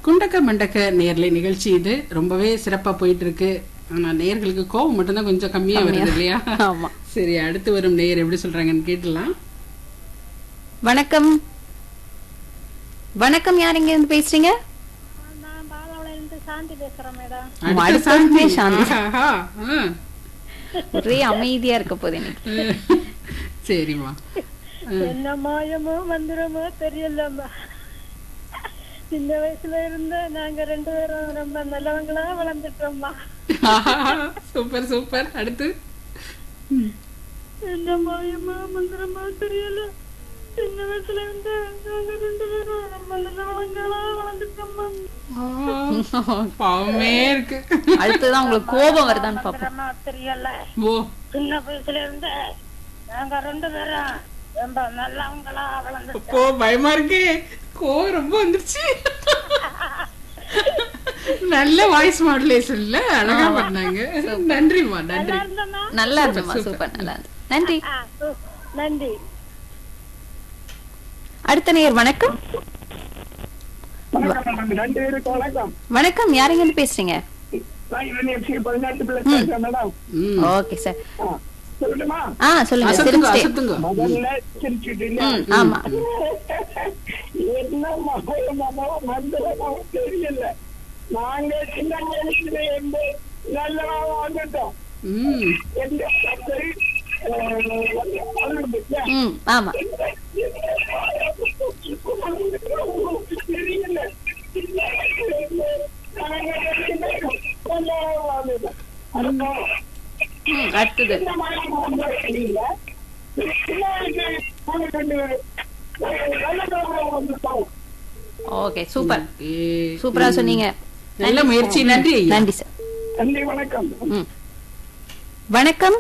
குண்டக்க மண்டக்க நேர்லை நிகழ்ச்சி இது ரொம்பவே சிறப்பா போயிட்டு இருக்கு ஆனா நேர்களுக்கு கோவம் மட்டும்தான் கொஞ்சம் கம்மியா வருது இல்லையா ஆமா சரி அடுத்து வரும் நேயர் எப்படி சொல்றாங்கன்னு கேட்டலாம் வணக்கம் வணக்கம் யார் இங்க இருந்து பேசுறீங்க நான் பாலாவிலிருந்து சாந்தி பேசுறேன் மேடம் அடுத்த அடுத்ததுமே சாந்தி. ஆஹா, ஆ. ஒரே அமைதியா இருக்க போகுது இன்னைக்கு சரிம்மா என்ன மாயமோ மந்திரமோ தெரியலம்மா சின்ன வயசுல இருந்த நாங்க ரெண்டு பேரும் ரொம்ப நல்லவங்களா வளர்ந்துட்டோம்மா சூப்பர் சூப்பர் அடுத்து என்ன மாயமோ மந்திரமோ தெரியல சின்ன வயசுல இருந்து நாங்க ரெண்டு பேரும் ரொம்ப நல்லவங்களா வளர்ந்துட்டோம்மா ஆ, பாவமே இருக்கு அடுத்ததான் உங்களுக்கு கோபம் வருதான்னு பாப்போம் மந்திரமா தெரியல ஓ சின்ன வயசுல இருந்து நாங்க ரெண்டு பேரும் ரொம்ப நல்லவங்களா வளர்ந்துட்டோம் அப்போ பயமா இருக்கே கோவம் ரொம்ப வந்துருச்சு நல்ல வாய்ஸ் மாடுலேஷன்ல அழகா பண்ணாங்க நன்றிம்மா நன்றி இருந்தோமா நல்லா இருந்துமா சூப்பர் நல்லா இருந்து நன்றி ஆ, சு- நன்றி அடுத்த நேர் வணக்கம் வணக்கம் மேடம் ரெண்டு பேருக்கு வணக்கம் வணக்கம் யார் இங்க இருந்து பேசுறீங்க நான் யூனிவர்சிட்டி பதினெட்டு பிளஸ் பேசுறேன் மேடம் ம். ஓகே சார் ஆ, சொல்லட்டுமா ஆ சொல்லுங்க அசத்துங்க சிரிச்சிட்டே அசத்துங்க முதல்ல சிரிச்சுட்டு ம், ஆமா என்ன மகளமோ மந்திரமோ தெரியல நாங்க சின்ன வயசுல இருந்து நல்லவா வாழ்ந்துட்டோம் ம் எந்த சரி ம் ஆமா தெரியல ம், அடுத்தது ஓகே சூப்பர் ஏ, சூப்பரா சொன்னீங்க நல்ல முயற்சி நன்றி ஐயா நன்றி சார் நன்றி வணக்கம் ம் வணக்கம்